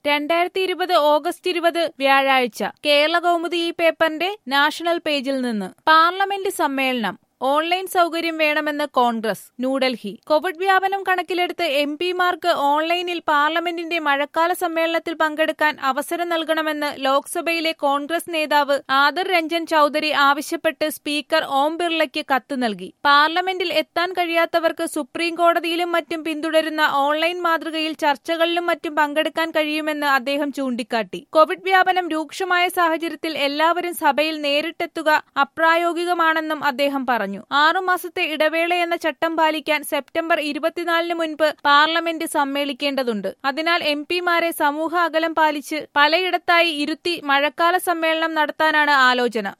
രണ്ടായിരത്തി ഇരുപത് ഓഗസ്റ്റ് ഇരുപത് വ്യാഴാഴ്ച കേരള കൗമുദി ഈ പേപ്പറിന്റെ നാഷണൽ പേജിൽ നിന്ന് പാർലമെന്റ് സമ്മേളനം ഓൺലൈൻ സൗകര്യം വേണമെന്ന് കോൺഗ്രസ് ന്യൂഡൽഹി കോവിഡ് വ്യാപനം കണക്കിലെടുത്ത് എം പിമാർക്ക് ഓൺലൈനിൽ പാർലമെന്റിന്റെ മഴക്കാല സമ്മേളനത്തിൽ പങ്കെടുക്കാൻ അവസരം നൽകണമെന്ന് ലോക്സഭയിലെ കോൺഗ്രസ് നേതാവ് ആദർ രഞ്ജൻ ചൌധരി ആവശ്യപ്പെട്ട് സ്പീക്കർ ഓം ബിർളയ്ക്ക് കത്ത് നൽകി പാർലമെന്റിൽ എത്താൻ കഴിയാത്തവർക്ക് സുപ്രീം കോടതിയിലും മറ്റും പിന്തുടരുന്ന ഓൺലൈൻ മാതൃകയിൽ ചർച്ചകളിലും മറ്റും പങ്കെടുക്കാൻ കഴിയുമെന്ന് അദ്ദേഹം ചൂണ്ടിക്കാട്ടി കോവിഡ് വ്യാപനം രൂക്ഷമായ സാഹചര്യത്തിൽ എല്ലാവരും സഭയിൽ നേരിട്ടെത്തുക അപ്രായോഗികമാണെന്നും അദ്ദേഹം പറഞ്ഞു ആറുമാസത്തെ ഇടവേള എന്ന ചട്ടം പാലിക്കാൻ സെപ്റ്റംബർ ഇരുപത്തിനാലിന് മുൻപ് പാർലമെന്റ് സമ്മേളിക്കേണ്ടതുണ്ട് അതിനാൽ എം പിമാരെ സമൂഹ അകലം പാലിച്ച് പലയിടത്തായി ഇരുത്തി മഴക്കാല സമ്മേളനം നടത്താനാണ് ആലോചന